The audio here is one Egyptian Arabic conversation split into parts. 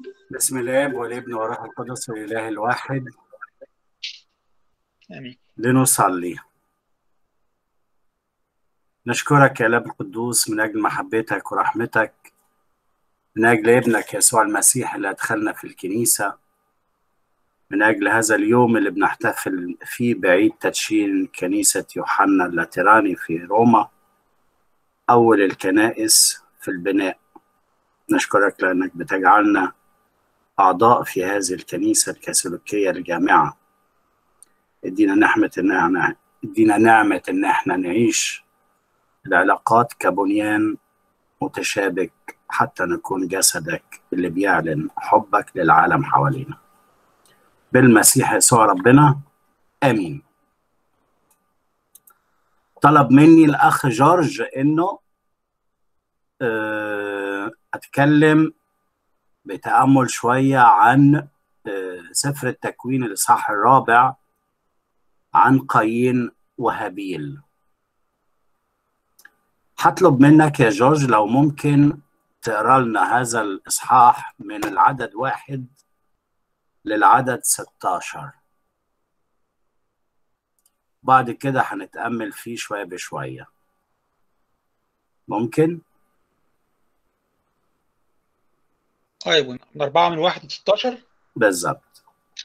بسم الاب والابن والروح القدس الاله الواحد امين لنصلي نشكرك يا الاب القدوس من اجل محبتك ورحمتك من اجل ابنك يسوع المسيح اللي ادخلنا في الكنيسه من اجل هذا اليوم اللي بنحتفل فيه بعيد تدشين كنيسه يوحنا اللاتراني في روما اول الكنائس في البناء نشكرك لانك بتجعلنا أعضاء في هذه الكنيسة الكاثوليكية الجامعة ادينا نعمة إن احنا ادينا نعمة إن احنا نعيش العلاقات كبنيان متشابك حتى نكون جسدك اللي بيعلن حبك للعالم حوالينا بالمسيح يسوع ربنا آمين طلب مني الأخ جورج إنه آه، أتكلم بتأمل شوية عن سفر التكوين الإصحاح الرابع عن قايين وهابيل هطلب منك يا جورج لو ممكن تقرا لنا هذا الإصحاح من العدد واحد للعدد 16 بعد كده هنتأمل فيه شوية بشوية ممكن؟ طيب من أربعة من واحد ل 16 بالظبط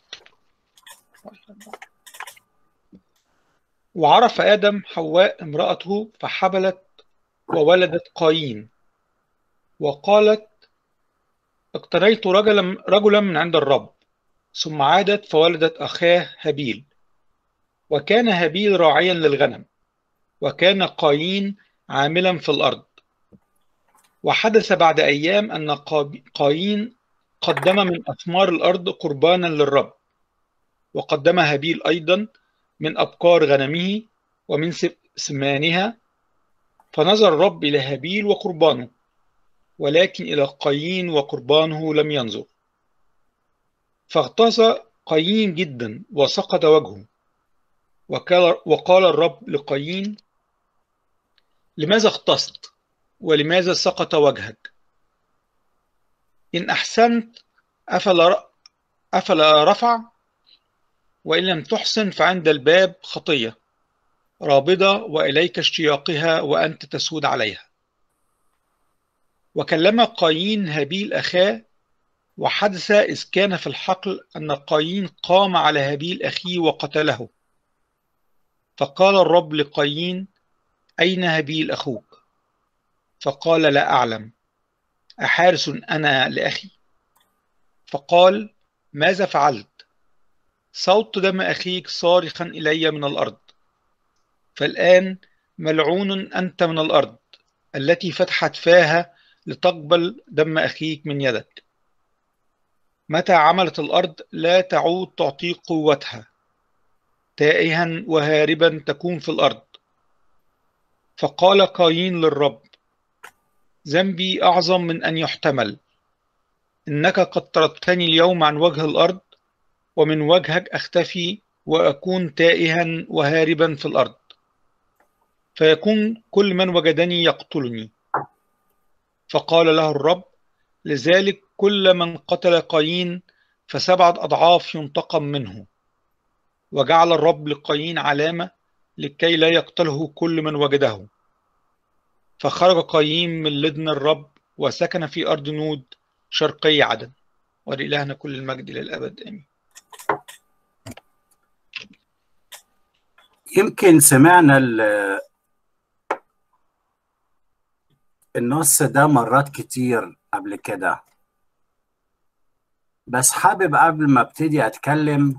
وعرف آدم حواء امرأته فحبلت وولدت قايين وقالت اقتنيت رجلا رجلا من عند الرب ثم عادت فولدت أخاه هابيل وكان هابيل راعيا للغنم وكان قايين عاملا في الأرض وحدث بعد أيام أن قايين قدم من أثمار الأرض قربانا للرب وقدم هابيل أيضا من أبكار غنمه ومن سمانها فنظر الرب إلى هابيل وقربانه ولكن إلى قايين وقربانه لم ينظر فاغتاظ قايين جدا وسقط وجهه وقال الرب لقايين لماذا اغتصت ولماذا سقط وجهك إن أحسنت أفلا أفلا رفع وإن لم تحسن فعند الباب خطية رابضة وإليك اشتياقها وأنت تسود عليها وكلم قايين هابيل أخاه وحدث إذ كان في الحقل أن قايين قام على هابيل أخيه وقتله فقال الرب لقايين أين هابيل أخوك فقال لا أعلم أحارس أنا لأخي فقال ماذا فعلت صوت دم أخيك صارخا إلي من الأرض فالآن ملعون أنت من الأرض التي فتحت فاها لتقبل دم أخيك من يدك متى عملت الأرض لا تعود تعطيك قوتها تائها وهاربا تكون في الأرض فقال قايين للرب ذنبي أعظم من أن يحتمل إنك قد طردتني اليوم عن وجه الأرض ومن وجهك أختفي وأكون تائها وهاربا في الأرض فيكون كل من وجدني يقتلني فقال له الرب لذلك كل من قتل قايين فسبعة أضعاف ينتقم منه وجعل الرب لقايين علامة لكي لا يقتله كل من وجده فخرج قايين من لدن الرب وسكن في أرض نود شرقي عدن ولإلهنا كل المجد للأبد آمين يمكن سمعنا النص ده مرات كتير قبل كده بس حابب قبل ما ابتدي اتكلم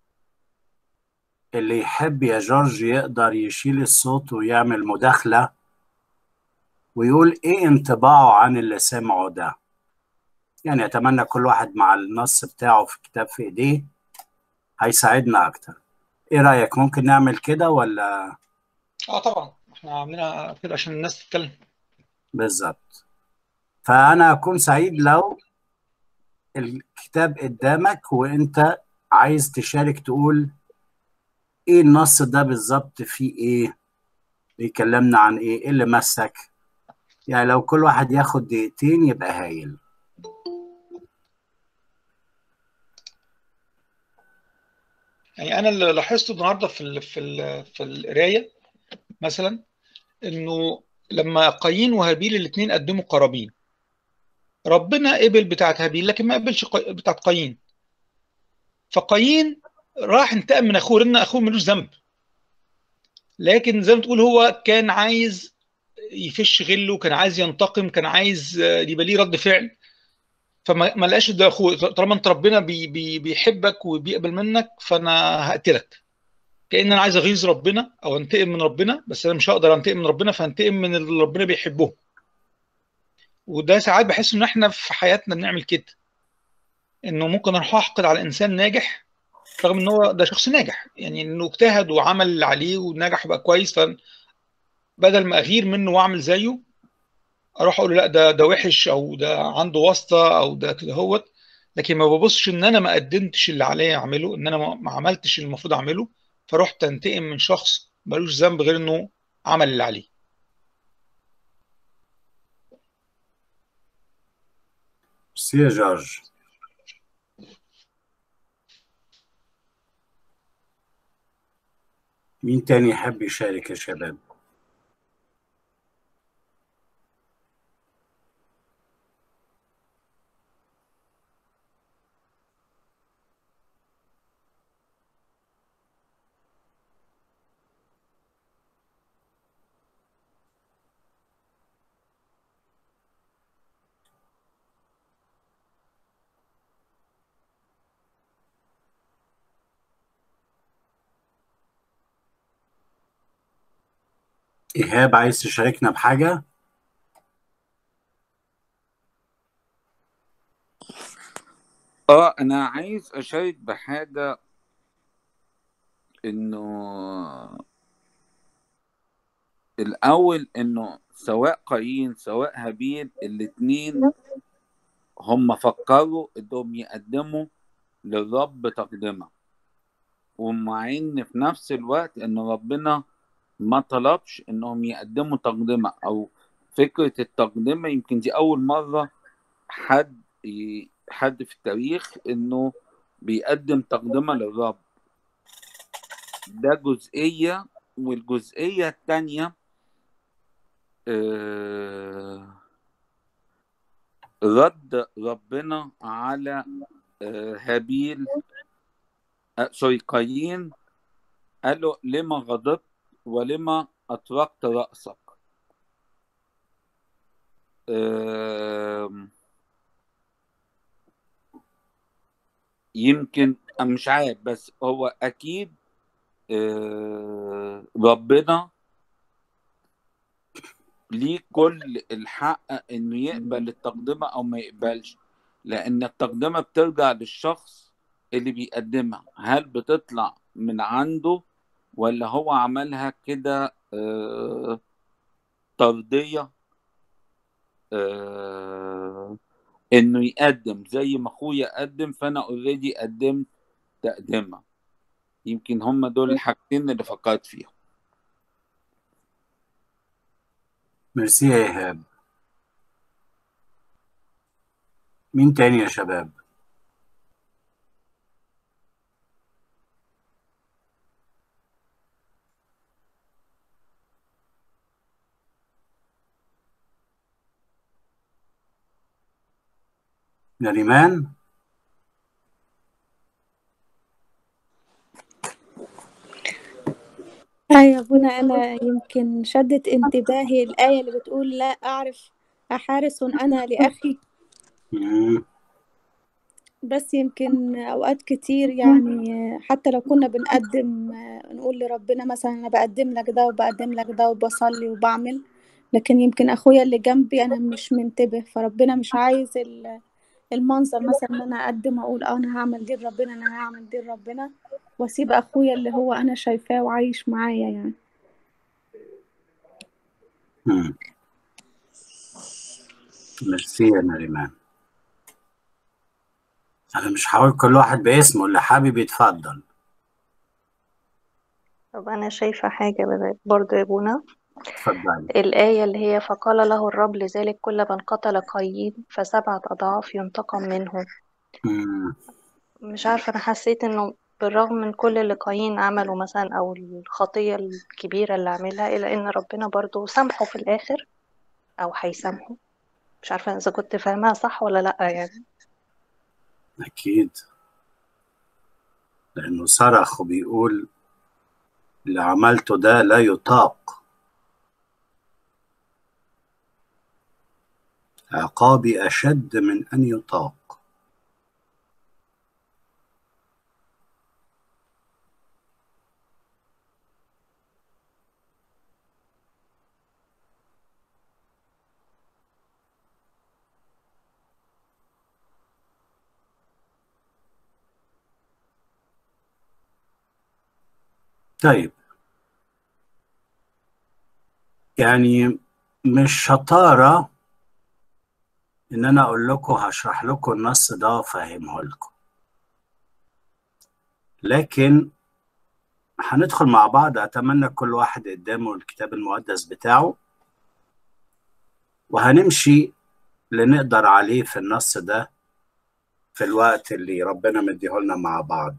اللي يحب يا جورج يقدر يشيل الصوت ويعمل مداخلة ويقول ايه انطباعه عن اللي سمعه ده يعني اتمنى كل واحد مع النص بتاعه في كتاب في ايديه هيساعدنا اكتر ايه رايك ممكن نعمل كده ولا اه طبعا احنا عاملينها كده عشان الناس تتكلم بالظبط فانا اكون سعيد لو الكتاب قدامك وانت عايز تشارك تقول ايه النص ده بالظبط فيه ايه بيكلمنا عن ايه ايه اللي مسك يعني لو كل واحد ياخد دقيقتين يبقى هايل يعني انا اللي لاحظته النهارده في ال في ال في القرايه مثلا انه لما قايين وهابيل الاثنين قدموا قرابين ربنا قبل بتاعت هابيل لكن ما قبلش قا- بتاعت قايين فقايين راح انتقم من اخوه لان اخوه ملوش ذنب لكن زي ما تقول هو كان عايز يفش غله كان عايز ينتقم كان عايز آه، يبقى ليه رد فعل فما ما لقاش ده اخوه طالما انت ربنا بي بي بيحبك وبيقبل منك فانا هقتلك كأن انا عايز اغيظ ربنا او انتقم من ربنا بس انا مش هقدر انتقم من ربنا فانتقم من اللي ربنا بيحبه وده ساعات بحس ان احنا في حياتنا بنعمل كده انه ممكن اروح احقد على انسان ناجح رغم ان هو ده شخص ناجح يعني انه اجتهد وعمل اللي عليه ونجح وبقى كويس فبدل ما اغير منه واعمل زيه اروح اقول له لا ده ده وحش او ده عنده واسطه او ده كده هوت لكن ما ببصش ان انا ما قدمتش اللي عليا اعمله ان انا ما ما عملتش اللي المفروض اعمله فرحت انتقم من شخص ملوش ذنب غير انه عمل اللي عليه ميرسي يا جورج مين تاني يحب يشارك يا شباب إيهاب عايز تشاركنا بحاجة اه انا عايز اشارك بحاجة انه الاول انه سواء قايين سواء هابيل الاتنين هم فكروا انهم يقدموا للرب تقدمة ومع ان في نفس الوقت ان ربنا ما طلبش انهم يقدموا تقدمة او فكرة التقدمة يمكن دي اول مرة حد ي- حد في التاريخ انه بيقدم تقدمة للرب ده جزئية والجزئية التانية آه، رد ربنا على آه، هابيل آه، سوري قايين قال له لما غضبت ولما أطرقت رأسك آم، يمكن أنا مش عارف بس هو أكيد آه، ربنا ليه كل الحق إنه يقبل التقدمة أو ما يقبلش لأن التقدمة بترجع للشخص اللي بيقدمها هل بتطلع من عنده ولا هو عملها كده آه، ترضية آه، انه يقدم زي ما اخويا قدم فانا اوريدي قدمت تقدمة يمكن هم دول الحاجتين اللي فكرت فيهم ميرسي يا إيهاب مين تاني يا شباب نريمان أيوة يا أبونا أنا يمكن شدت انتباهي الآية اللي بتقول لا أعرف أحارس أنا لأخي مم. بس يمكن أوقات كتير يعني حتى لو كنا بنقدم نقول لربنا مثلا أنا بقدم لك ده وبقدم لك ده وبصلي وبعمل لكن يمكن أخويا اللي جنبي أنا مش منتبه فربنا مش عايز ال- المنظر مثلا إن أنا أقدم وأقول أه أنا هعمل دي لربنا أنا هعمل دي لربنا وأسيب أخويا اللي هو أنا شايفاه وعايش معايا يعني مم. ميرسي يا نريمان أنا مش هقول كل واحد باسمه اللي حابب يتفضل طب أنا شايفة حاجة بد- برضو يا ابونا اتفضلي الآية اللي هي فقال له الرب لذلك كل من قتل قايين فسبعة أضعاف ينتقم منه مم. مش عارفة أنا حسيت إنه بالرغم من كل اللي قايين عمله مثلا أو الخطية الكبيرة اللي عملها إلا إن ربنا برضو سامحه في الآخر أو هيسامحه مش عارفة إذا كنت فاهمها صح ولا لأ يعني أكيد لأنه صرخ وبيقول اللي عملته ده لا يطاق عقابي أشد من أن يطاق طيب يعني مش شطارة إن أنا أقول لكم هشرح لكم النص ده وأفهمه لكم لكن هندخل مع بعض أتمنى كل واحد قدامه الكتاب المقدس بتاعه وهنمشي اللي نقدر عليه في النص ده في الوقت اللي ربنا مديهولنا مع بعض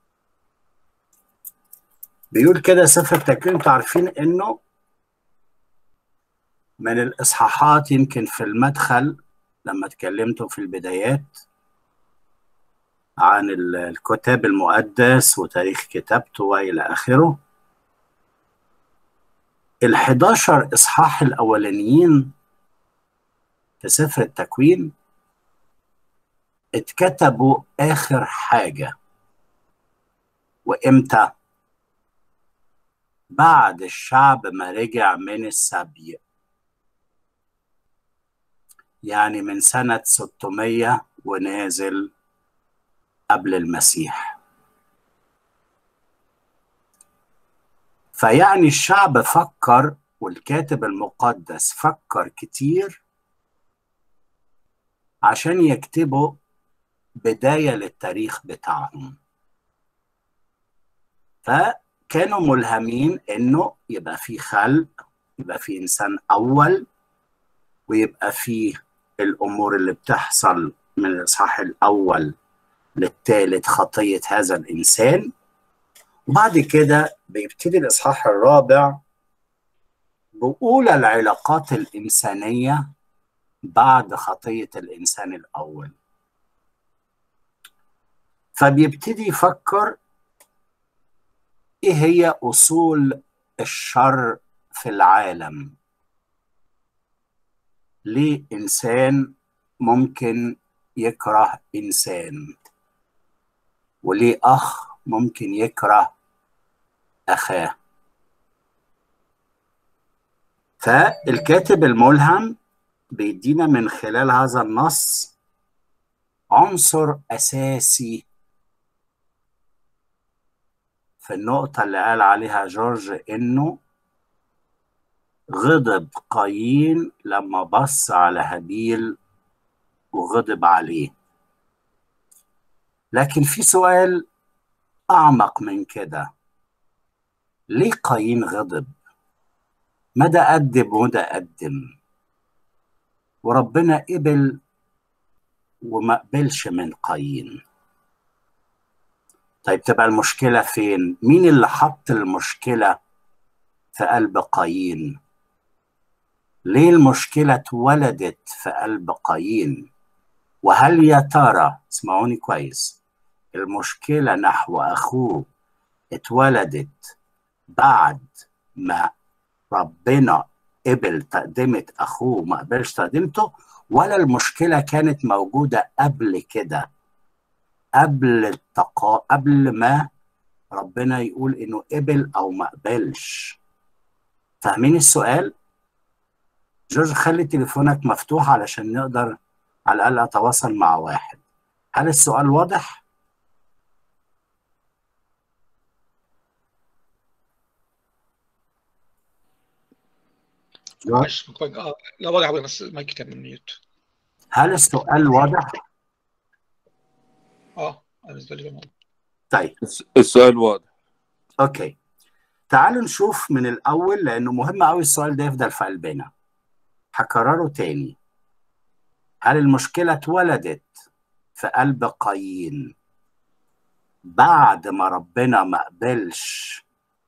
بيقول كده سفر التكوين انتوا عارفين انه من الاصحاحات يمكن في المدخل لما اتكلمتوا في البدايات عن الكتاب المقدس وتاريخ كتابته والى اخره ال11 اصحاح الاولانيين في سفر التكوين اتكتبوا اخر حاجه وامتى بعد الشعب ما رجع من السبي يعني من سنة 600 ونازل قبل المسيح فيعني الشعب فكر والكاتب المقدس فكر كتير عشان يكتبوا بداية للتاريخ بتاعهم فكانوا ملهمين انه يبقى في خلق يبقى في انسان اول ويبقى فيه الامور اللي بتحصل من الاصحاح الاول للثالث خطيه هذا الانسان وبعد كده بيبتدي الاصحاح الرابع بأولى العلاقات الإنسانية بعد خطية الإنسان الأول فبيبتدي يفكر إيه هي أصول الشر في العالم ليه إنسان ممكن يكره إنسان وليه أخ ممكن يكره أخاه فالكاتب الملهم بيدينا من خلال هذا النص عنصر أساسي في النقطة اللي قال عليها جورج إنه غضب قايين لما بص على هابيل وغضب عليه لكن في سؤال أعمق من كده ليه قايين غضب مدى قدم ومدى قدم وربنا قبل وما قبلش من قايين طيب تبقى المشكلة فين مين اللي حط المشكلة في قلب قايين ليه المشكلة اتولدت في قلب قايين وهل يا ترى اسمعوني كويس المشكلة نحو أخوه اتولدت بعد ما ربنا قبل تقدمة أخوه ما قبلش تقدمته ولا المشكلة كانت موجودة قبل كده قبل التقا قبل ما ربنا يقول إنه قبل أو ما قبلش فاهمين السؤال؟ جورج خلي تليفونك مفتوح علشان نقدر على الأقل أتواصل مع واحد هل السؤال واضح؟ معلش اه لا واضح أوي، بس المايك كان من ميوت هل السؤال واضح؟ اه بالنسبه لي تمام طيب الس- السؤال واضح اوكي تعالوا نشوف من الاول لانه مهم قوي السؤال ده يفضل في قلبنا هكرره تاني هل المشكله اتولدت في قلب قايين بعد ما ربنا ما قبلش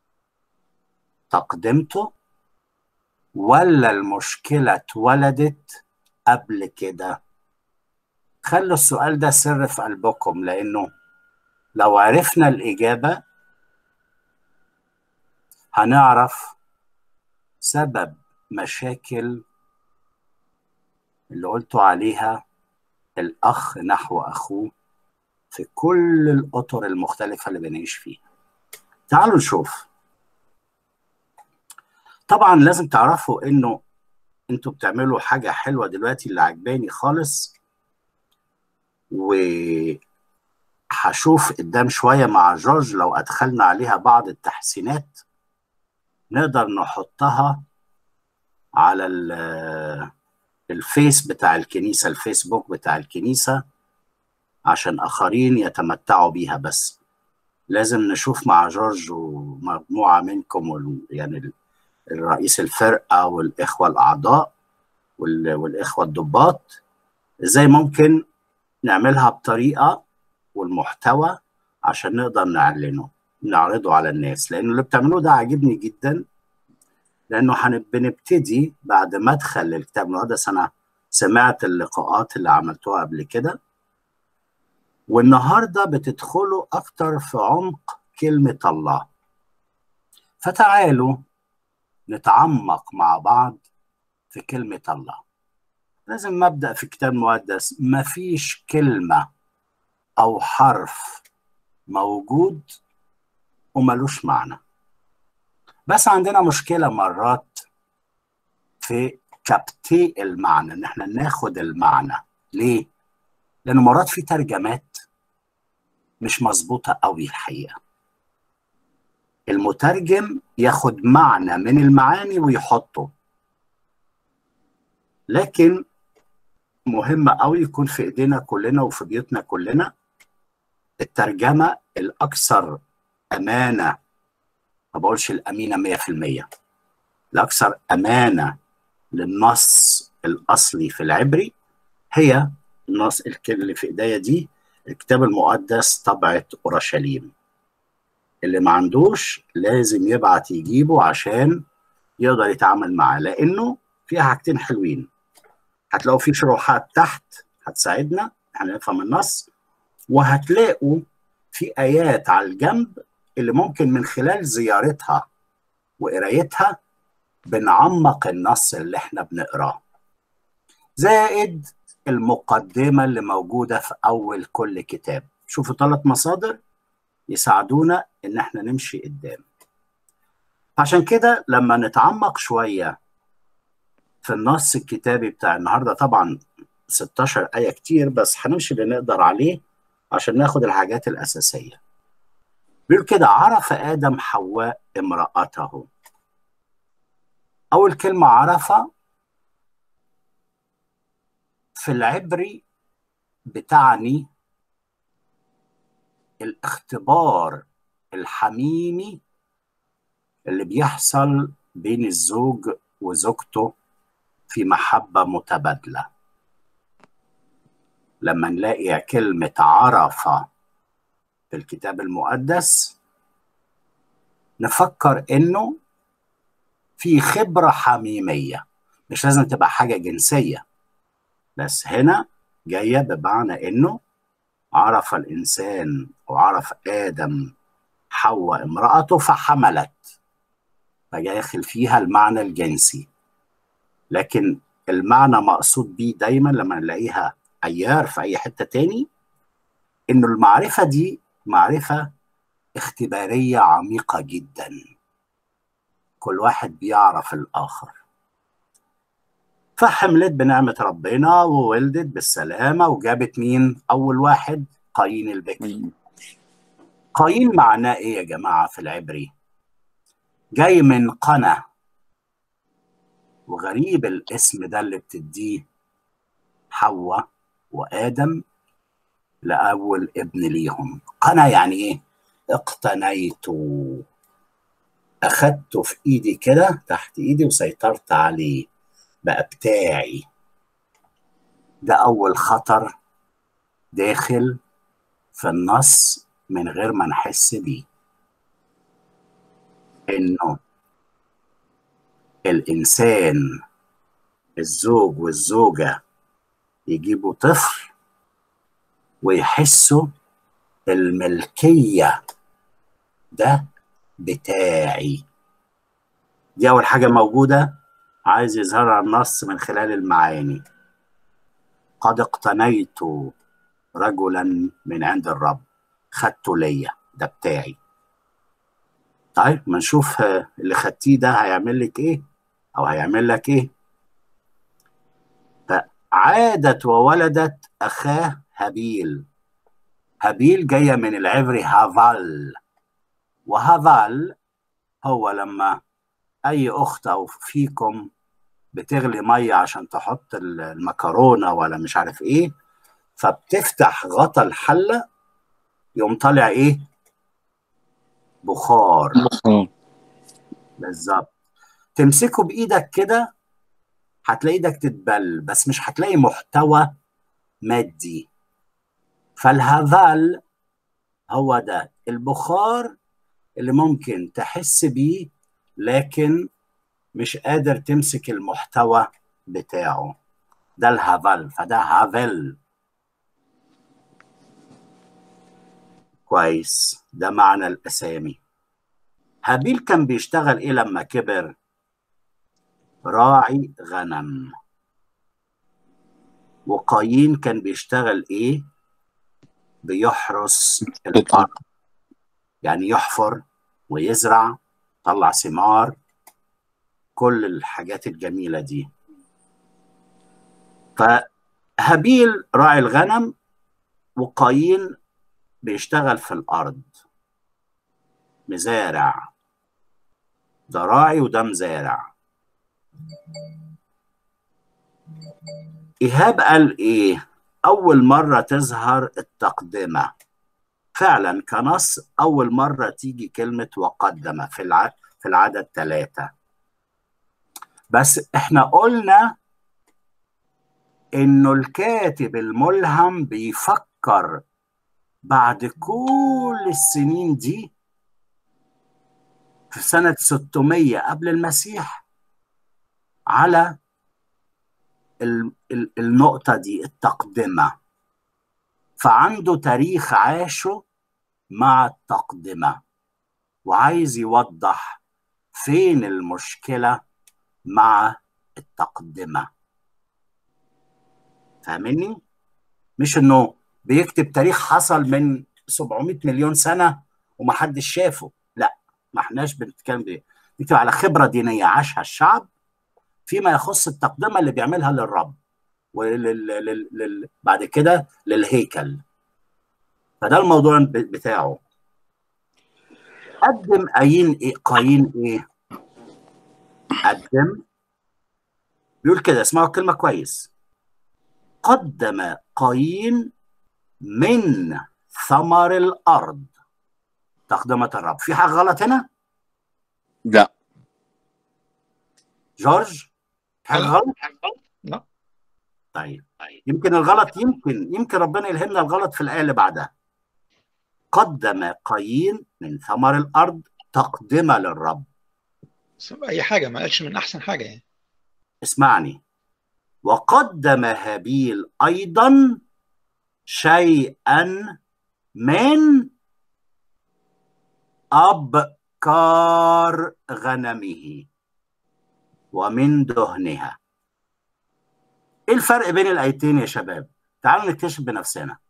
تقدمته ولا المشكلة اتولدت قبل كده خلوا السؤال ده سر في قلبكم لأنه لو عرفنا الإجابة هنعرف سبب مشاكل اللي قلتوا عليها الأخ نحو أخوه في كل الأطر المختلفة اللي بنعيش فيها تعالوا نشوف طبعا لازم تعرفوا انه انتوا بتعملوا حاجة حلوة دلوقتي اللي عجباني خالص وهشوف قدام شوية مع جورج لو أدخلنا عليها بعض التحسينات نقدر نحطها على الفيس بتاع الكنيسة الفيسبوك بتاع الكنيسة عشان آخرين يتمتعوا بيها بس لازم نشوف مع جورج ومجموعة منكم يعني الرئيس الفرقة والإخوة الأعضاء والإخوة الضباط إزاي ممكن نعملها بطريقة والمحتوى عشان نقدر نعلنه نعرضه على الناس لأنه اللي بتعملوه ده عاجبني جدا لأنه بنبتدي بعد مدخل للكتاب المقدس أنا سمعت اللقاءات اللي عملتوها قبل كده والنهارده بتدخلوا أكتر في عمق كلمة الله فتعالوا نتعمق مع بعض في كلمة الله لازم مبدأ في الكتاب المقدس مفيش كلمة أو حرف موجود وملوش معنى بس عندنا مشكلة مرات في كبتي المعنى ان احنا ناخد المعنى ليه؟ لأنه مرات في ترجمات مش مظبوطة قوي الحقيقة المترجم ياخد معنى من المعاني ويحطه لكن مهم قوي يكون في ايدينا كلنا وفي بيوتنا كلنا الترجمة الأكثر أمانة ما بقولش الأمينة 100% الأكثر أمانة للنص الأصلي في العبري هي النص اللي في إيديا دي الكتاب المقدس طبعة أورشليم اللي ما عندوش لازم يبعت يجيبه عشان يقدر يتعامل معاه لأنه فيها حاجتين حلوين هتلاقوا في شروحات تحت هتساعدنا احنا نفهم النص وهتلاقوا في آيات على الجنب اللي ممكن من خلال زيارتها وقرايتها بنعمق النص اللي احنا بنقراه زائد المقدمة اللي موجودة في أول كل كتاب شوفوا ثلاث مصادر يساعدونا إن احنا نمشي قدام عشان كده لما نتعمق شوية في النص الكتابي بتاع النهاردة طبعا 16 آية كتير بس هنمشي اللي نقدر عليه عشان ناخد الحاجات الأساسية بيقول كده عرف آدم حواء امرأته أول كلمة عرفة في العبري بتعني الاختبار الحميمي اللي بيحصل بين الزوج وزوجته في محبة متبادلة لما نلاقي كلمة عرفة في الكتاب المقدس نفكر انه في خبرة حميمية مش لازم تبقى حاجة جنسية بس هنا جاية بمعنى انه عرف الانسان وعرف ادم حواء امرأته فحملت فجايخل فيها المعنى الجنسي لكن المعنى مقصود بيه دايما لما نلاقيها عيار في اي حتة تاني انه المعرفة دي معرفة اختبارية عميقة جدا كل واحد بيعرف الآخر فحملت بنعمة ربنا وولدت بالسلامة وجابت مين؟ أول واحد قايين البكر قايين معناه إيه يا جماعة في العبري؟ جاي من قنا وغريب الاسم ده اللي بتديه حواء وآدم لأول ابن ليهم قنا يعني إيه؟ اقتنيته أخدته في إيدي كده تحت إيدي وسيطرت عليه بقى بتاعي ده أول خطر داخل في النص من غير ما نحس بيه انه الانسان الزوج والزوجه يجيبوا طفل ويحسوا الملكيه ده بتاعي دي اول حاجه موجوده عايز يظهرها النص من خلال المعاني قد اقتنيت رجلا من عند الرب خدته ليا ده بتاعي طيب ما نشوف اللي خدتيه ده هيعمل لك ايه او هيعمل لك ايه فعادت وولدت اخاه هابيل هابيل جايه من العبري هافال وهافال هو لما اي اخت او فيكم بتغلي ميه عشان تحط المكرونه ولا مش عارف ايه فبتفتح غطا الحله يقوم طالع ايه بخار بالظبط تمسكه بايدك كده هتلاقي ايدك تتبل بس مش هتلاقي محتوى مادي فالهذال هو ده البخار اللي ممكن تحس بيه لكن مش قادر تمسك المحتوى بتاعه ده الهافل فده هافل كويس ده معنى الأسامي هابيل كان بيشتغل إيه لما كبر راعي غنم وقايين كان بيشتغل إيه بيحرس الأرض يعني يحفر ويزرع طلع ثمار كل الحاجات الجميلة دي فهابيل راعي الغنم وقايين بيشتغل في الأرض مزارع ده راعي وده مزارع إيهاب قال إيه أول مرة تظهر التقدمة فعلا كنص أول مرة تيجي كلمة وقدم في العدد في العدد ثلاثة بس احنا قلنا انه الكاتب الملهم بيفكر بعد كل السنين دي في سنة 600 قبل المسيح على النقطة دي التقدمة فعنده تاريخ عاشه مع التقدمة وعايز يوضح فين المشكلة مع التقدمة فاهمني؟ مش انه بيكتب تاريخ حصل من 700 مليون سنة ومحدش شافه لا ما احناش بنتكلم بيه بنكتب على خبرة دينية عاشها الشعب فيما يخص التقدمة اللي بيعملها للرب وبعد كده للهيكل فده الموضوع بتاعه قدم قايين ايه قايين ايه قدم بيقول كده اسمعوا الكلمه كويس قدم قايين من ثمر الارض تقدمة الرب في حاجه غلط هنا لا جورج حاجه لا. غلط لا طيب يمكن الغلط يمكن يمكن ربنا يلهمنا الغلط في الايه اللي بعدها قدم قايين من ثمر الارض تقدمه للرب اي حاجه ما قالش من احسن حاجه يعني اسمعني وقدم هابيل ايضا شيئا من ابكار غنمه ومن دهنها ايه الفرق بين الايتين يا شباب تعالوا نكتشف بنفسنا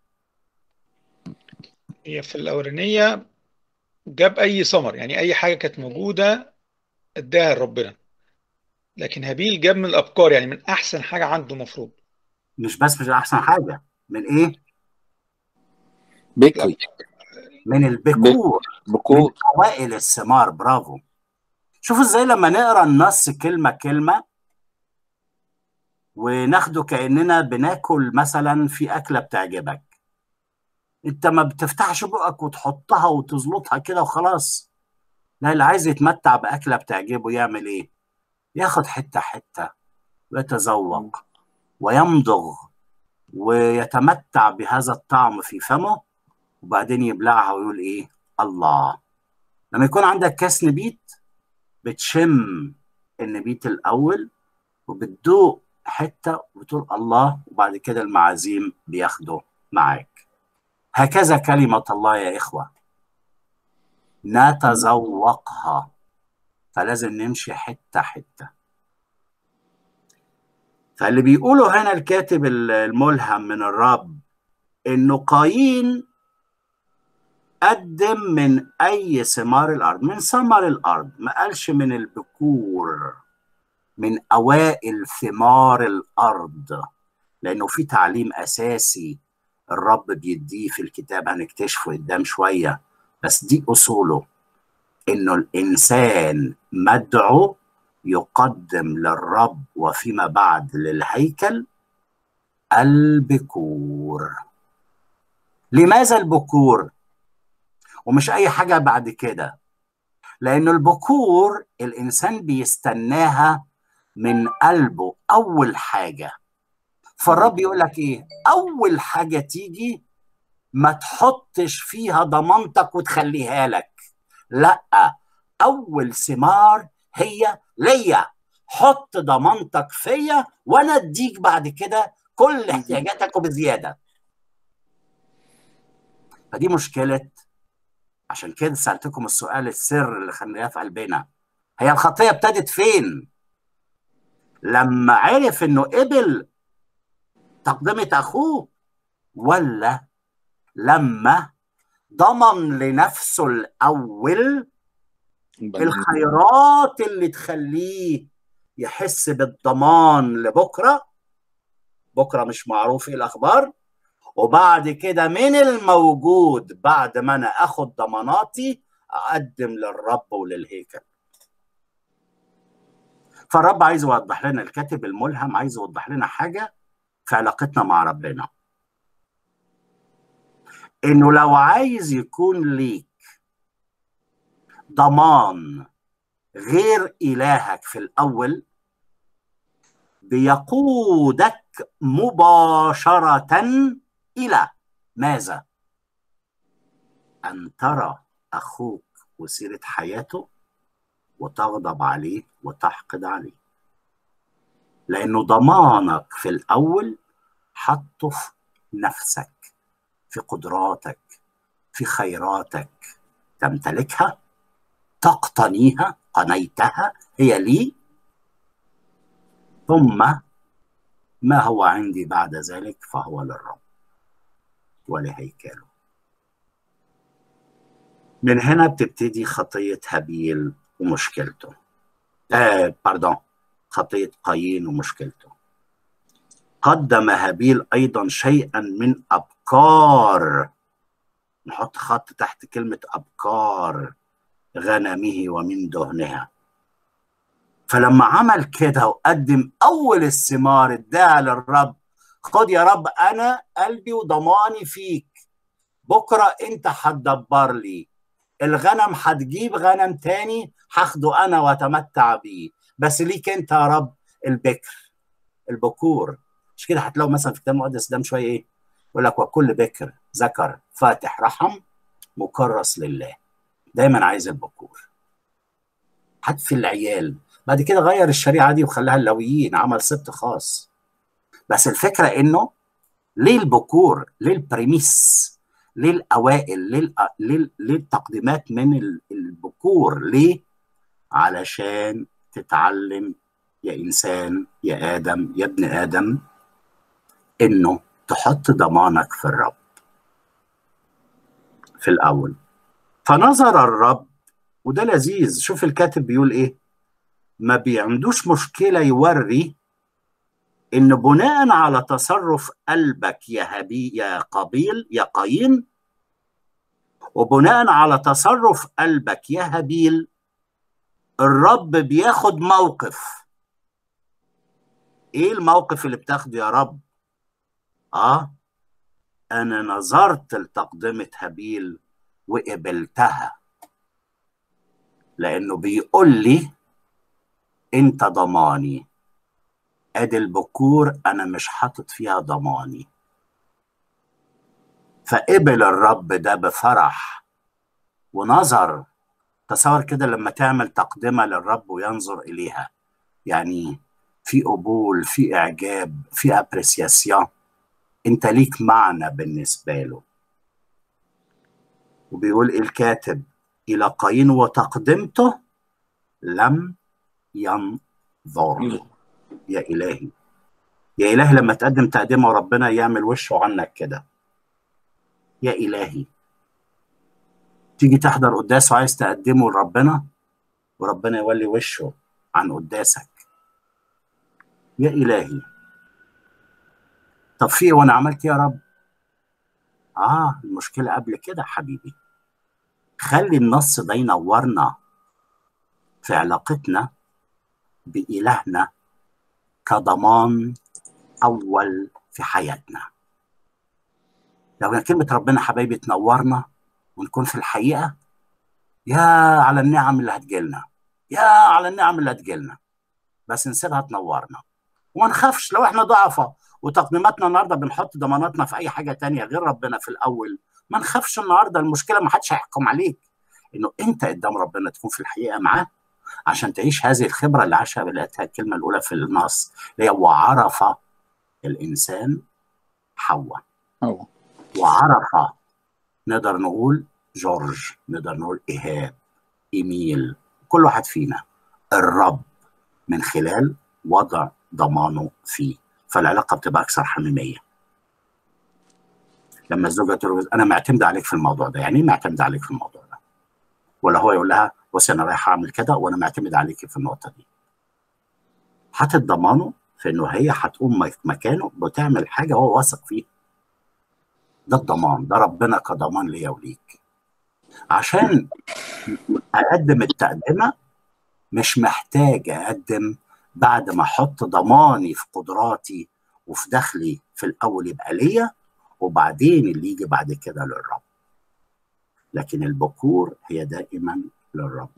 هي في الاولانيه جاب اي ثمر يعني اي حاجه كانت موجوده اداها لربنا لكن هابيل جاب من الابكار يعني من احسن حاجه عنده مفروض مش بس مش احسن حاجه من ايه بكري من البكور من بكور اوائل الثمار برافو شوفوا ازاي لما نقرا النص كلمه كلمه وناخده كاننا بناكل مثلا في اكله بتعجبك انت ما بتفتحش بقك وتحطها وتزلطها كده وخلاص لا اللي عايز يتمتع باكله بتعجبه يعمل ايه ياخد حته حته ويتذوق ويمضغ ويتمتع بهذا الطعم في فمه وبعدين يبلعها ويقول ايه الله لما يكون عندك كاس نبيت بتشم النبيت الاول وبتدوق حته وتقول الله وبعد كده المعازيم بياخدوا معاك هكذا كلمه الله يا اخوه نتذوقها فلازم نمشي حته حته فاللي بيقوله هنا الكاتب الملهم من الرب انه قايين قدم من اي ثمار الارض من ثمر الارض ما قالش من البكور من اوائل ثمار الارض لانه في تعليم اساسي الرب بيديه في الكتاب هنكتشفه قدام شويه بس دي اصوله انه الانسان مدعو يقدم للرب وفيما بعد للهيكل البكور لماذا البكور ومش اي حاجه بعد كده لانه البكور الانسان بيستناها من قلبه اول حاجه فالرب يقول لك ايه اول حاجه تيجي ما تحطش فيها ضمانتك وتخليها لك لا اول ثمار هي ليا حط ضمانتك فيا وانا اديك بعد كده كل احتياجاتك وبزياده فدي مشكله عشان كده سالتكم السؤال السر اللي خليناه في قلبنا هي الخطيه ابتدت فين لما عرف انه قبل تقدمه اخوه ولا لما ضمن لنفسه الاول الخيرات اللي تخليه يحس بالضمان لبكره بكره مش معروف ايه الاخبار وبعد كده من الموجود بعد ما انا اخد ضماناتي اقدم للرب وللهيكل فالرب عايز يوضح لنا الكاتب الملهم عايز يوضح لنا حاجه في علاقتنا مع ربنا انه لو عايز يكون ليك ضمان غير الهك في الاول بيقودك مباشره الى ماذا ان ترى اخوك وسيره حياته وتغضب عليه وتحقد عليه لانه ضمانك في الاول حطه في نفسك في قدراتك في خيراتك تمتلكها تقتنيها قنيتها هي لي ثم ما هو عندي بعد ذلك فهو للرب ولهيكله من هنا بتبتدي خطية هابيل ومشكلته آه باردون خطية قايين ومشكلته قدم هابيل أيضا شيئا من أبكار نحط خط تحت كلمة أبكار غنمه ومن دهنها فلما عمل كده وقدم أول الثمار اداها للرب خد يا رب أنا قلبي وضماني فيك بكرة أنت هتدبر لي الغنم هتجيب غنم تاني هاخده أنا وأتمتع بيه بس ليك أنت يا رب البكر البكور مش كده هتلاقوا مثلا في الكتاب المقدس ده شويه ايه يقول لك وكل بكر ذكر فاتح رحم مكرس لله دايما عايز البكور حتى في العيال بعد كده غير الشريعه دي وخلاها اللويين عمل سبت خاص بس الفكره انه ليه البكور ليه البريميس ليه الاوائل ليه, ليه, ليه التقديمات من البكور ليه علشان تتعلم يا انسان يا ادم يا ابن ادم انه تحط ضمانك في الرب في الاول فنظر الرب وده لذيذ شوف الكاتب بيقول ايه ما بيعندوش مشكله يوري ان بناء على تصرف قلبك يا هبي يا قابيل يا قايين وبناء على تصرف قلبك يا هابيل الرب بياخد موقف ايه الموقف اللي بتاخده يا رب اه انا نظرت لتقدمة هابيل وقبلتها لانه بيقول لي انت ضماني ادي البكور انا مش حاطط فيها ضماني فقبل الرب ده بفرح ونظر تصور كده لما تعمل تقدمة للرب وينظر إليها يعني في قبول في إعجاب في أبريسياسيون أنت ليك معنى بالنسبة له وبيقول الكاتب إلى قايين وتقدمته لم ينظر يا إلهي يا إلهي لما تقدم تقدمة وربنا يعمل وشه عنك كده يا إلهي تيجي تحضر قداس وعايز تقدمه لربنا وربنا يولي وشه عن قداسك يا إلهي طب في إيه وانا عملت يا رب اه المشكلة قبل كده حبيبي خلي النص ده ينورنا في علاقتنا بإلهنا كضمان أول في حياتنا لو كلمة ربنا حبايبي تنورنا ونكون في الحقيقة يا على النعم اللي هتجيلنا يا على النعم اللي هتجيلنا بس نسيبها تنورنا وما نخافش لو احنا ضعفة وتقديماتنا النهارده بنحط ضماناتنا في اي حاجه تانية غير ربنا في الاول ما نخافش النهارده المشكله ما حدش هيحكم عليك انه انت قدام ربنا تكون في الحقيقه معاه عشان تعيش هذه الخبره اللي عاشها بداتها الكلمه الاولى في النص اللي هي وعرف الانسان حواء هو وعرف نقدر نقول جورج نقدر نقول ايهاب ايميل كل واحد فينا الرب من خلال وضع ضمانه فيه فالعلاقه بتبقى اكثر حميميه لما الزوجه تقول انا معتمد عليك في الموضوع ده يعني ايه معتمد عليك في الموضوع ده ولا هو يقول لها بصي انا رايح اعمل كده وانا معتمد عليك في النقطه دي حاطط ضمانه في انه هي هتقوم مكانه بتعمل حاجه هو واثق فيها ده الضمان ده ربنا كضمان ليا وليك عشان اقدم التقدمه مش محتاج اقدم بعد ما احط ضماني في قدراتي وفي دخلي في الاول يبقى ليا وبعدين اللي يجي بعد كده للرب لكن البكور هي دائما للرب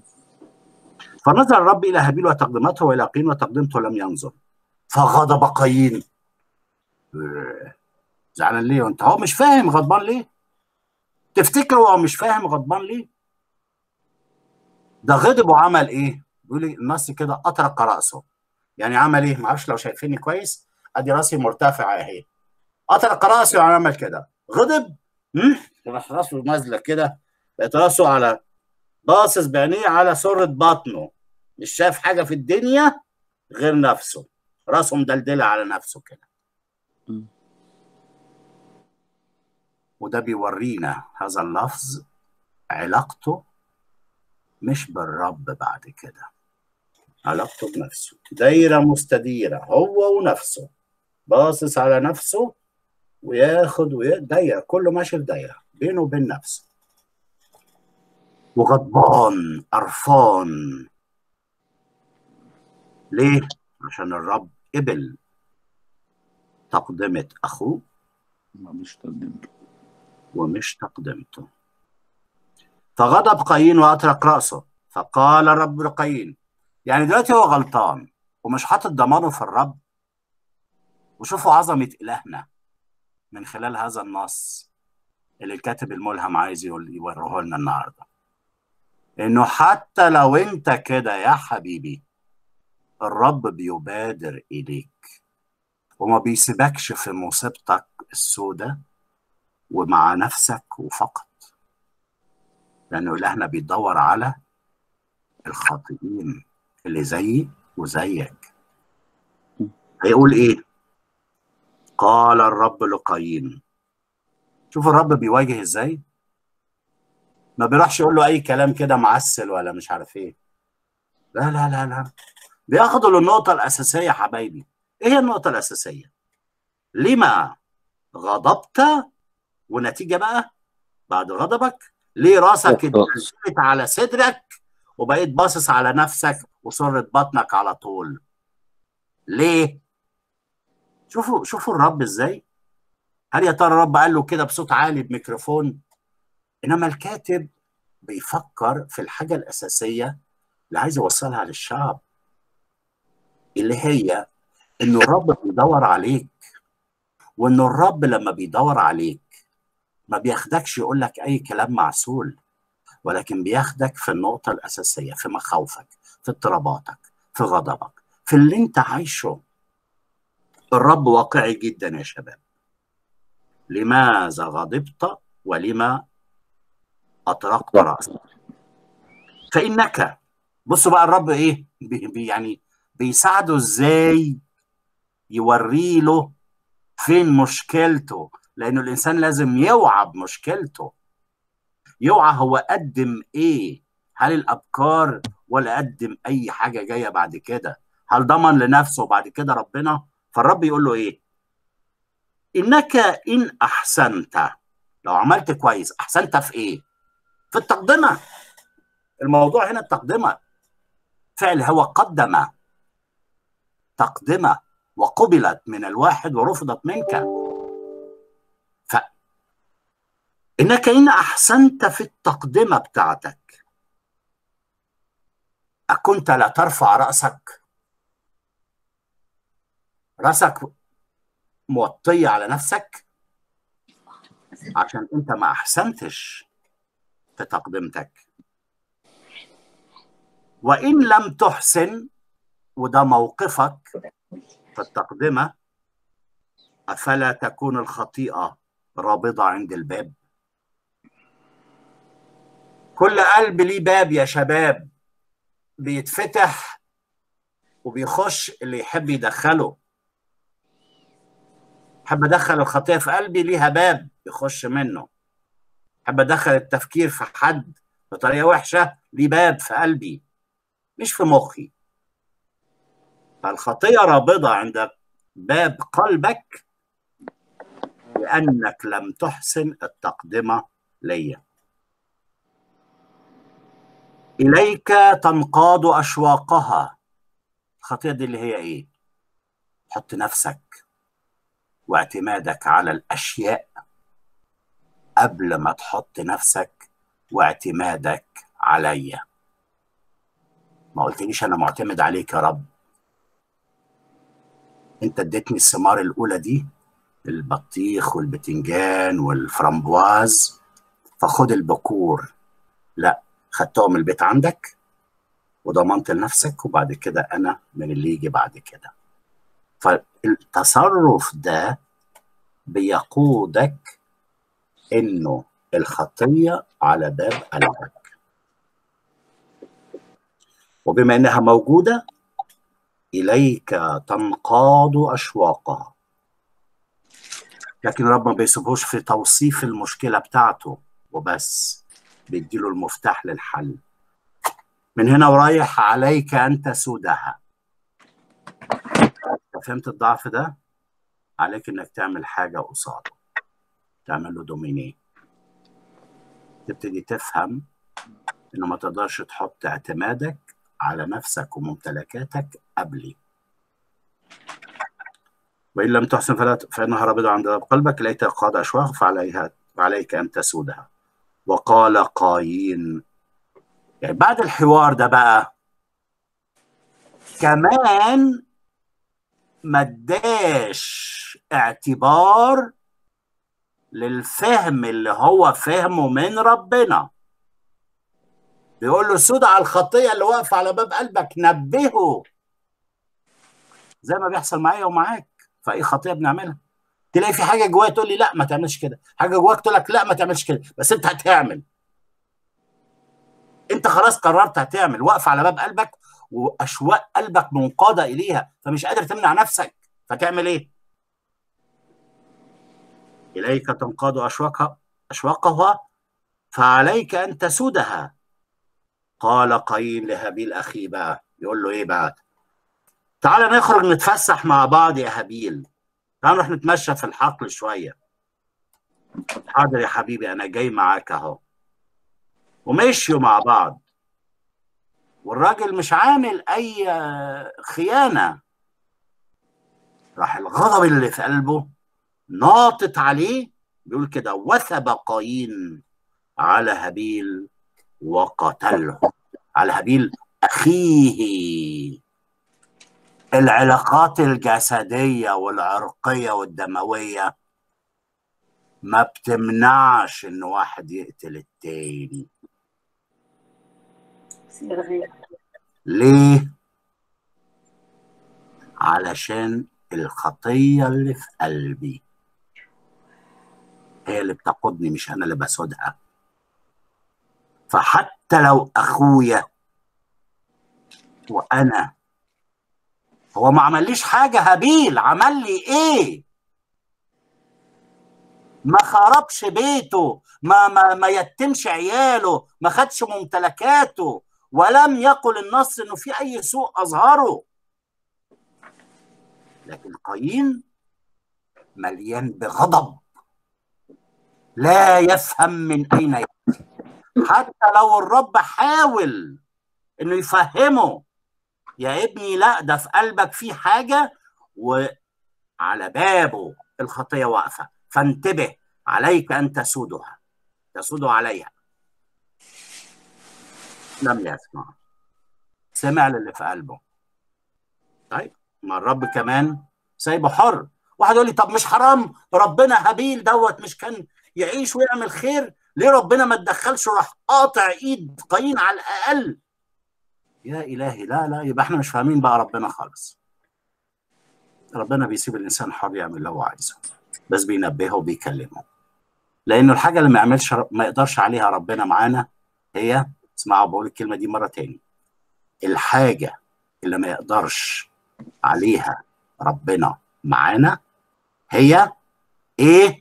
فنظر الرب الى هابيل وتقدمته والى قين وتقدمته لم ينظر فغضب قايين زعلان ليه وانت هو مش فاهم غضبان ليه تفتكر هو مش فاهم غضبان ليه ده غضب وعمل ايه بيقول لي النص كده اطرق راسه يعني عمل ايه معرفش لو شايفيني كويس ادي راسي مرتفعه اهي اطرق راسي وعمل كده غضب راح راسه نازله كده بقت راسه على باصص بعينيه على سره بطنه مش شايف حاجه في الدنيا غير نفسه راسه مدلدله على نفسه كده وده بيورينا هذا اللفظ علاقته مش بالرب بعد كده علاقته بنفسه دايرة مستديرة هو ونفسه باصص على نفسه وياخد دايرة كله ماشي في دايرة بينه وبين نفسه وغضبان قرفان ليه؟ عشان الرب قبل تقدمة أخوه مش تقدمته ومش تقدمته فغضب قايين وأطرق رأسه فقال الرب لقايين يعني دلوقتي هو غلطان ومش حاطط ضمانه في الرب وشوفوا عظمة إلهنا من خلال هذا النص اللي الكاتب الملهم عايز يوريه لنا النهارده انه حتى لو انت كده يا حبيبي الرب بيبادر اليك وما بيسيبكش في مصيبتك السوداء ومع نفسك وفقط لانه الهنا بيدور على الخاطئين اللي زيي وزيك هيقول ايه قال الرب لقايين شوف الرب بيواجه ازاي ما بيروحش يقول له اي كلام كده معسل ولا مش عارف ايه لا لا لا لا بياخدوا للنقطة الأساسية يا حبايبي ايه هي النقطة الأساسية لما غضبت ونتيجة بقى بعد غضبك ليه راسك اتنزلت على صدرك وبقيت باصص على نفسك وسرة بطنك على طول ليه شوفوا شوفوا الرب ازاي هل يا ترى الرب قال له كده بصوت عالي بميكروفون انما الكاتب بيفكر في الحاجه الاساسيه اللي عايز يوصلها للشعب اللي هي انه الرب بيدور عليك وانه الرب لما بيدور عليك ما بياخدكش يقول لك اي كلام معسول ولكن بياخدك في النقطة الأساسية في مخاوفك في اضطراباتك في غضبك في اللي انت عايشه الرب واقعي جدا يا شباب لماذا غضبت ولما أطرقت رأسك فإنك بصوا بقى الرب إيه بي بي يعني بيساعده إزاي يوري له فين مشكلته لأنه الإنسان لازم يوعى بمشكلته يوعى هو قدم إيه هل الأبكار ولا قدم أي حاجة جاية بعد كده هل ضمن لنفسه بعد كده ربنا فالرب يقول له إيه إنك إن أحسنت لو عملت كويس أحسنت في إيه في التقدمة الموضوع هنا التقدمة فعل هو قدم تقدمة وقبلت من الواحد ورفضت منك ف إنك إن أحسنت في التقدمة بتاعتك أكنت لا ترفع رأسك رأسك موطية على نفسك عشان أنت ما أحسنتش في تقدمتك وإن لم تحسن وده موقفك في التقدمة أفلا تكون الخطيئة رابضة عند الباب كل قلب ليه باب يا شباب بيتفتح وبيخش اللي يحب يدخله حب ادخل الخطيه في قلبي ليها باب يخش منه حب ادخل التفكير في حد بطريقه وحشه ليه باب في قلبي مش في مخي فالخطيه رابضه عند باب قلبك لانك لم تحسن التقدمه ليا اليك تنقاد اشواقها الخطيه دي اللي هي ايه حط نفسك واعتمادك على الاشياء قبل ما تحط نفسك واعتمادك عليا ما قلتليش انا معتمد عليك يا رب انت اديتني الثمار الاولى دي البطيخ والبتنجان والفرامبواز فخد البكور لا خدتهم البيت عندك وضمنت لنفسك وبعد كده انا من اللي يجي بعد كده فالتصرف ده بيقودك انه الخطيه على باب قلبك وبما انها موجوده اليك تنقاد اشواقها لكن رب ما بيسيبوش في توصيف المشكله بتاعته وبس بيديله المفتاح للحل من هنا ورايح عليك ان تسودها فهمت الضعف ده عليك انك تعمل حاجه قصاده تعمل له دومينيه تبتدي تفهم انه ما تقدرش تحط اعتمادك على نفسك وممتلكاتك قبلي وان لم تحسن فلا فانها رابضه عند قلبك ليت قاد اشواق فعليها فعليك ان تسودها وقال قايين يعني بعد الحوار ده بقى كمان ما اداش اعتبار للفهم اللي هو فهمه من ربنا بيقول له سود على الخطيه اللي واقفه على باب قلبك نبهه زي ما بيحصل معايا ومعاك فاي خطيه بنعملها تلاقي في حاجه جوايا تقول لي لا ما تعملش كده حاجه جواك تقول لك لا ما تعملش كده بس انت هتعمل انت خلاص قررت هتعمل واقفه على باب قلبك واشواق قلبك منقاده اليها فمش قادر تمنع نفسك فتعمل ايه اليك تنقاد اشواقها اشواقها فعليك ان تسودها قال قايين لهابيل اخيه بقى يقول له ايه بقى تعالى نخرج نتفسح مع بعض يا هابيل تعالى نروح نتمشى في الحقل شويه حاضر يا حبيبي انا جاي معاك اهو ومشيوا مع بعض والراجل مش عامل اي خيانه راح الغضب اللي في قلبه ناطط عليه بيقول كده وثب قايين على هابيل وقتله على هابيل اخيه العلاقات الجسديه والعرقيه والدمويه ما بتمنعش ان واحد يقتل التاني ليه علشان الخطية اللي في قلبي هي اللي بتقودني مش انا اللي بسودها فحتى لو اخويا وانا هو ما عمليش حاجة هابيل عمل لي ايه ما خربش بيته ما ما ما يتمش عياله ما خدش ممتلكاته ولم يقل النص انه في اي سوء اظهره لكن قايين مليان بغضب لا يفهم من اين ياتي حتى لو الرب حاول انه يفهمه يا ابني لا ده في قلبك في حاجه وعلى بابه الخطيه واقفه فانتبه عليك ان تسودها تسود عليها لم يسمع سمع للي في قلبه طيب ما الرب كمان سايبه حر واحد يقول لي طب مش حرام ربنا هابيل دوت مش كان يعيش ويعمل خير ليه ربنا ما تدخلش وراح قاطع ايد قايين على الاقل يا الهي لا لا يبقى احنا مش فاهمين بقى ربنا خالص ربنا بيسيب الانسان حر يعمل اللي هو عايزه بس بينبهه وبيكلمه لانه الحاجه اللي ما يعملش ما يقدرش عليها ربنا معانا هي اسمعوا بقول الكلمه دي مره تاني الحاجه اللي ما يقدرش عليها ربنا معانا هي ايه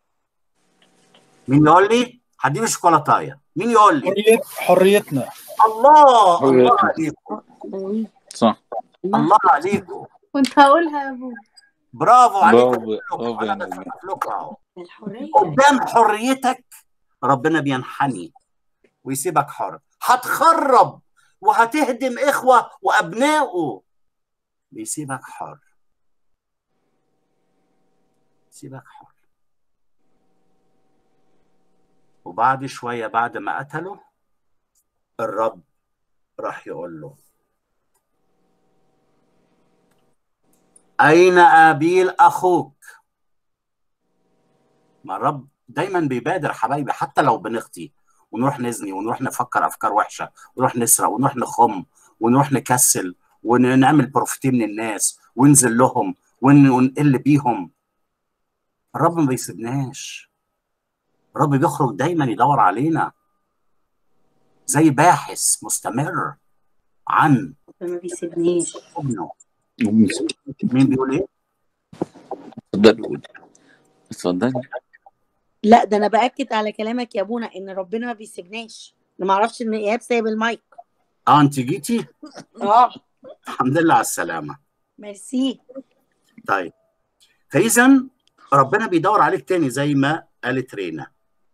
مين يقول لي هديله شوكولاتايه مين يقول لي حرية حريتنا الله الله حريتنا. عليكم صح الله عليكم كنت هقولها يا ابو برافو عليكم برافو كلكم. برافو يا انا نجمة. بسقف لكم اهو الحرية قدام حريتك ربنا بينحني ويسيبك حر هتخرب وهتهدم اخوه وابنائه بيسيبك حر سيبك حر وبعد شويه بعد ما قتله الرب راح يقول له أين آبيل أخوك؟ ما الرب دايما بيبادر حبايبي حتى لو بنخطي ونروح نزني ونروح نفكر أفكار وحشة ونروح نسرق ونروح نخم ونروح نكسل ونعمل بروفيتين من الناس وننزل لهم ون- ونقل بيهم الرب ما بيسيبناش الرب بيخرج دايما يدور علينا زي باحث مستمر عن ما بيسيبنيش ابنه مين بيقول ايه؟ اتفضلي قولي اتفضلي لا ده انا باكد على كلامك يا ابونا ان ربنا ما بيسيبناش انا ما اعرفش ان ايهاب سايب المايك اه انت جيتي؟ اه الحمد لله على السلامه ميرسي طيب فاذا ربنا بيدور عليك تاني زي ما قالت رينا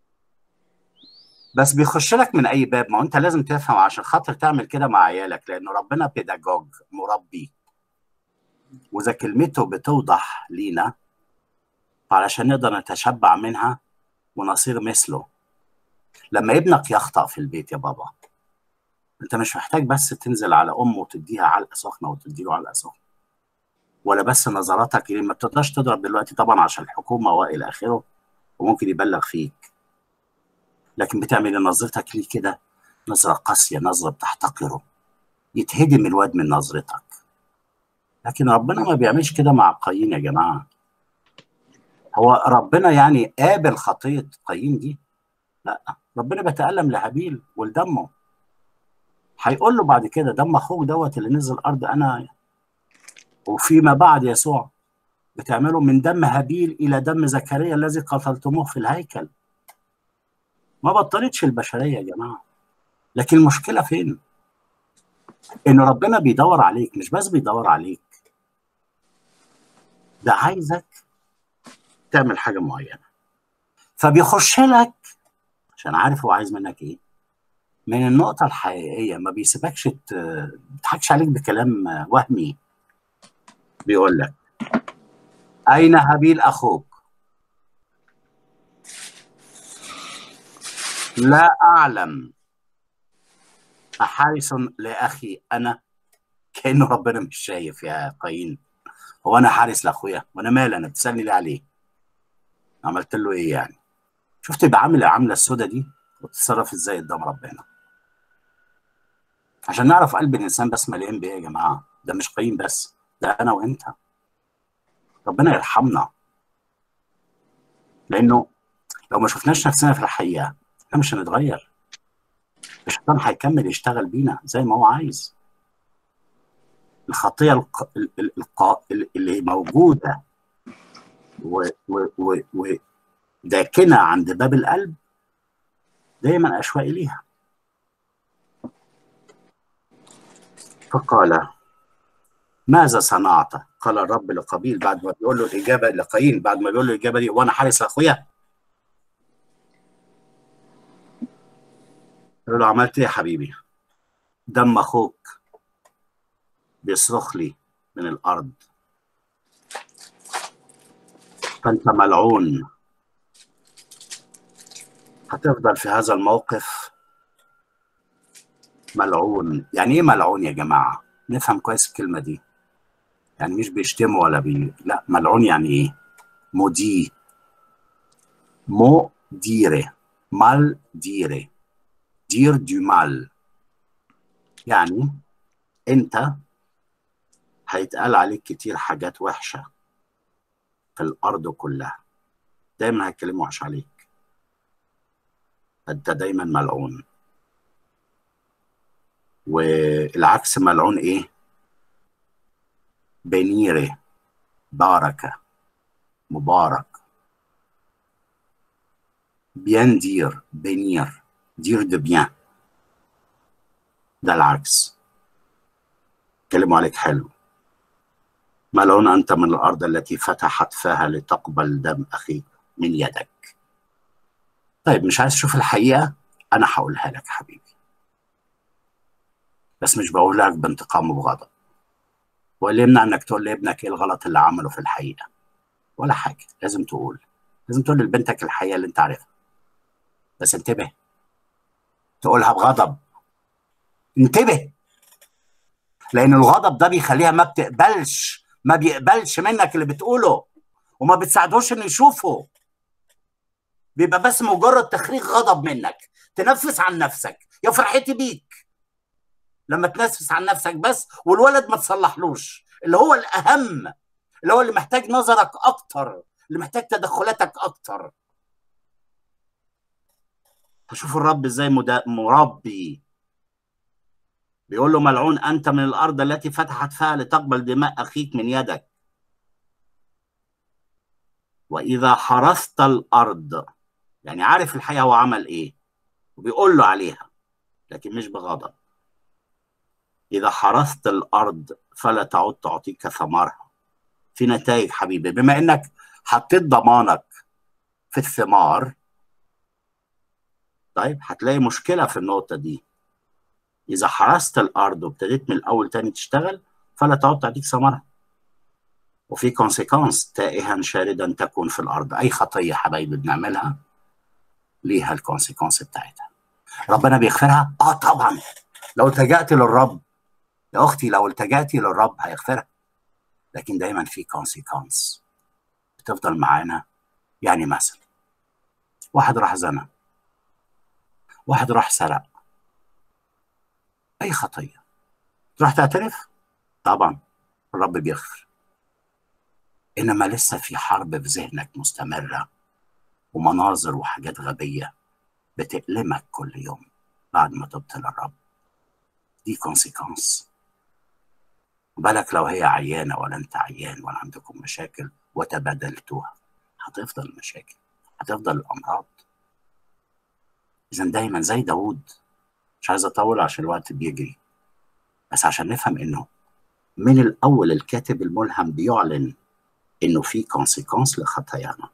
بس بيخش لك من اي باب ما هو انت لازم تفهم عشان خاطر تعمل كده مع عيالك لانه ربنا بيداجوج مربي واذا كلمته بتوضح لينا علشان نقدر نتشبع منها ونصير مثله لما ابنك يخطأ في البيت يا بابا انت مش محتاج بس تنزل على امه وتديها علقه سخنه وتديله علقه سخنه ولا بس نظراتك ليه ما بتقدرش تضرب دلوقتي طبعا عشان الحكومه والى اخره وممكن يبلغ فيك لكن بتعمل إيه؟ نظرتك ليه كده نظره قاسيه نظره بتحتقره يتهدم الواد من نظرتك لكن ربنا ما بيعملش كده مع قايين يا جماعه هو ربنا يعني قابل خطيه قايين دي لا ربنا بيتألم لهابيل ولدمه هيقول له بعد كده دم اخوك دوت اللي نزل الارض انا وفيما بعد يسوع بتعملوا من دم هابيل الى دم زكريا الذي قتلتموه في الهيكل ما بطلتش البشريه يا جماعه لكن المشكله فين؟ ان ربنا بيدور عليك مش بس بيدور عليك ده عايزك تعمل حاجه معينه فبيخش لك عشان عارف هو عايز منك ايه من النقطه الحقيقيه ما بيسيبكش ت- ما بيضحكش عليك بكلام وهمي بيقول لك اين هابيل اخوك لا اعلم احارس لاخي انا كانه ربنا مش شايف يا قايين هو انا حارس لاخويا وانا مال انا بتسالني ليه عليه عملت له ايه يعني شفت يبقى عامل العامله السوداء دي وتتصرف ازاي قدام ربنا عشان نعرف قلب الانسان بس مليان بايه يا جماعه ده مش قايين بس ده انا وانت ربنا يرحمنا لانه لو ما شفناش نفسنا في الحقيقه احنا مش هنتغير الشيطان هيكمل يشتغل بينا زي ما هو عايز الخطيه الق... ال- ال- الق... اللي موجوده و... و... و... و... داكنه عند باب القلب دايما اشواقي ليها فقال ماذا صنعت؟ قال الرب لقابيل بعد ما بيقول له الاجابه لقايين بعد ما بيقول له الاجابه دي وانا حارس اخويا قال له عملت ايه يا حبيبي؟ دم اخوك بيصرخ لي من الارض فانت ملعون هتفضل في هذا الموقف ملعون يعني ايه ملعون يا جماعه نفهم كويس الكلمه دي يعني مش بيشتموا ولا بي لا ملعون يعني ايه مدي مو ديره مال ديره دير دو مال يعني انت هيتقال عليك كتير حاجات وحشه في الارض كلها دايما هيتكلموا وحش عليك انت دايما ملعون والعكس ملعون ايه بنيره باركة مبارك بيان دير بنير دير دو بيان ده العكس كلموا عليك حلو ملعون أنت من الأرض التي فتحت فاها لتقبل دم أخيك من يدك طيب مش عايز تشوف الحقيقة أنا هقولها لك حبيبي بس مش بقولها لك بانتقام وبغضب واللي يمنع انك تقول لابنك ايه الغلط اللي عمله في الحقيقه ولا حاجه لازم تقول لازم تقول لبنتك الحقيقه اللي انت عارفها بس انتبه تقولها بغضب انتبه لان الغضب ده بيخليها ما بتقبلش ما بيقبلش منك اللي بتقوله وما بتساعدوش انه يشوفه بيبقى بس مجرد تخريج غضب منك تنفس عن نفسك يا فرحتي بيك لما تنفس عن نفسك بس والولد ما تصلحلوش اللي هو الاهم اللي هو اللي محتاج نظرك اكتر اللي محتاج تدخلاتك اكتر فشوف الرب ازاي مربي بيقول له ملعون انت من الارض التي فتحت فيها لتقبل دماء اخيك من يدك واذا حرثت الارض يعني عارف الحقيقه هو عمل ايه وبيقول له عليها لكن مش بغضب إذا حرثت الأرض فلا تعد تعطيك ثمارها في نتائج حبيبي بما إنك حطيت ضمانك في الثمار طيب هتلاقي مشكلة في النقطة دي إذا حرثت الأرض وابتديت من الأول تاني تشتغل فلا تعد تعطيك ثمارها وفي كونسيكونس تائها شاردا تكون في الأرض أي خطية حبايبي بنعملها ليها الكونسيكونس بتاعتها ربنا بيغفرها؟ آه طبعا لو التجأت للرب يا اختي لو التجأتي للرب هيغفرها لكن دايما في كونسيكونس بتفضل معانا يعني مثلا واحد راح زنى واحد راح سرق اي خطيه تروح تعترف طبعا الرب بيغفر انما لسه في حرب في ذهنك مستمره ومناظر وحاجات غبيه بتألمك كل يوم بعد ما تبطل الرب دي كونسيكونس بالك لو هي عيانه ولا انت عيان ولا عندكم مشاكل وتبادلتوها هتفضل المشاكل هتفضل الامراض اذا دايما زي داوود مش عايز اطول عشان الوقت بيجري بس عشان نفهم انه من الاول الكاتب الملهم بيعلن انه في كونسيكونس لخطايانا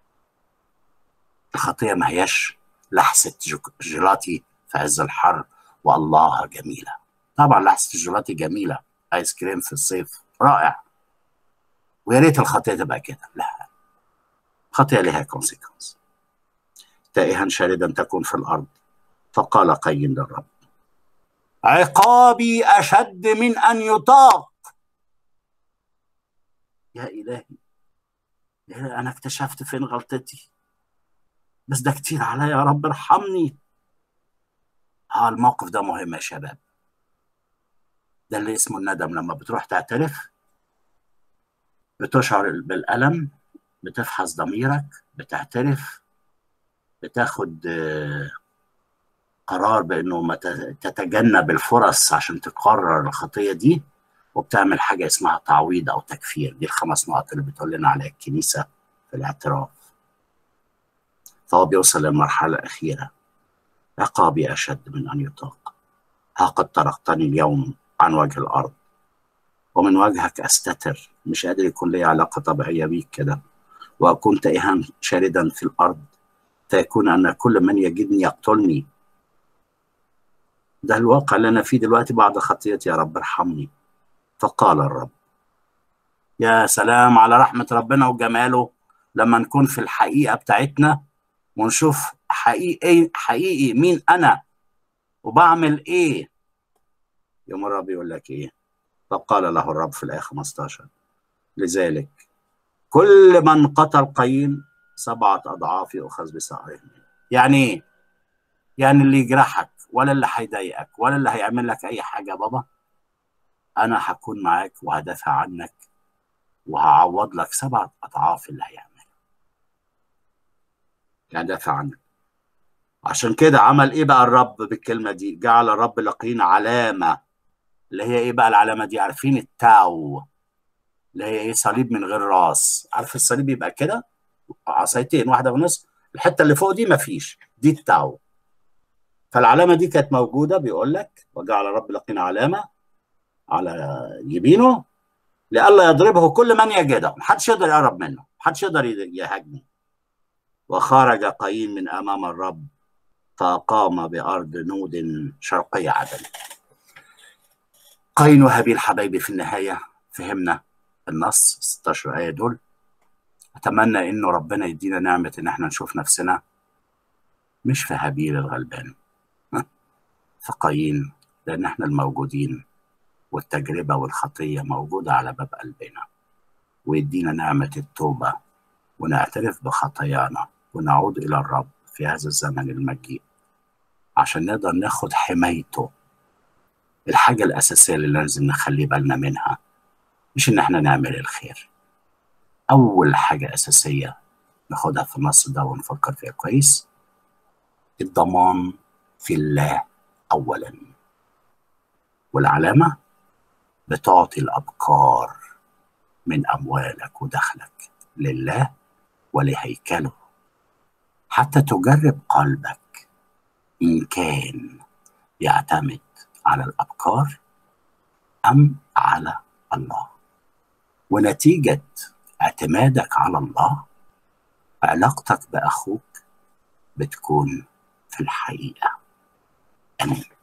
الخطيه ما هياش لحسه جيلاتي في عز الحر والله جميله طبعا لحسه الجيلاتي جميله ايس كريم في الصيف رائع ويا ريت الخطيه تبقى كده لا خطيه لها كونسيكونس تائها شاردا تكون في الارض فقال قايين للرب عقابي اشد من ان يطاق يا الهي إيه انا اكتشفت فين غلطتي بس ده كتير عليا يا رب ارحمني اه الموقف ده مهم يا شباب ده اللي اسمه الندم لما بتروح تعترف بتشعر بالألم بتفحص ضميرك بتعترف بتاخد آه، قرار بانه ما ت- تتجنب الفرص عشان تقرر الخطيه دي وبتعمل حاجه اسمها تعويض او تكفير دي الخمس نقط اللي بتقول لنا عليها الكنيسه في الاعتراف فهو بيوصل للمرحله الاخيره عقابي اشد من ان يطاق ها قد طرقتني اليوم عن وجه الارض ومن وجهك استتر مش قادر يكون لي علاقه طبيعيه بيك كده واكون تائها شاردا في الارض فيكون ان كل من يجدني يقتلني ده الواقع اللي انا فيه دلوقتي بعد خطيتي يا رب ارحمني فقال الرب يا سلام على رحمة ربنا وجماله لما نكون في الحقيقة بتاعتنا ونشوف حقيقي حقيقي مين أنا وبعمل إيه يوم الرب يقول لك إيه فقال له الرب في الآية 15 لذلك كل من قتل قايين سبعة أضعاف يؤخذ بسعرهم يعني إيه؟ يعني اللي يجرحك ولا اللي هيضايقك ولا اللي هيعمل لك أي حاجة يا بابا أنا هكون معاك وهدافع عنك وهعوض لك سبعة أضعاف اللي هيعمله يعني دافع عنك عشان كده عمل إيه بقى الرب بالكلمة دي جعل الرب لقينا علامة اللي هي إيه بقى العلامة دي عارفين التاو اللي هي إيه صليب من غير راس عارف الصليب يبقى كده عصايتين واحدة ونص الحتة اللي فوق دي مفيش دي التاو فالعلامة دي كانت موجودة بيقول لك وجعل الرب لقينا علامة على يمينه لئلا يضربه كل من يجده محدش يقدر يقرب منه محدش يقدر يهاجمه وخرج قايين من امام الرب فاقام بارض نود شرقي عدن قايين وهابيل حبايبي في النهايه فهمنا النص 16 ايه دول اتمنى انه ربنا يدينا نعمه ان احنا نشوف نفسنا مش في هابيل الغلبان في قايين لان احنا الموجودين والتجربة والخطية موجودة على باب قلبنا ويدينا نعمة التوبة ونعترف بخطايانا ونعود إلى الرب في هذا الزمن المجيء عشان نقدر ناخد حمايته الحاجة الأساسية اللي لازم نخلي بالنا منها مش إن إحنا نعمل الخير أول حاجة أساسية ناخدها في النص ده ونفكر فيها كويس الضمان في الله أولا والعلامة بتعطي الأبكار من أموالك ودخلك لله ولهيكله حتى تجرب قلبك إن كان يعتمد على الأبكار أم على الله ونتيجة اعتمادك على الله علاقتك بأخوك بتكون في الحقيقة أمين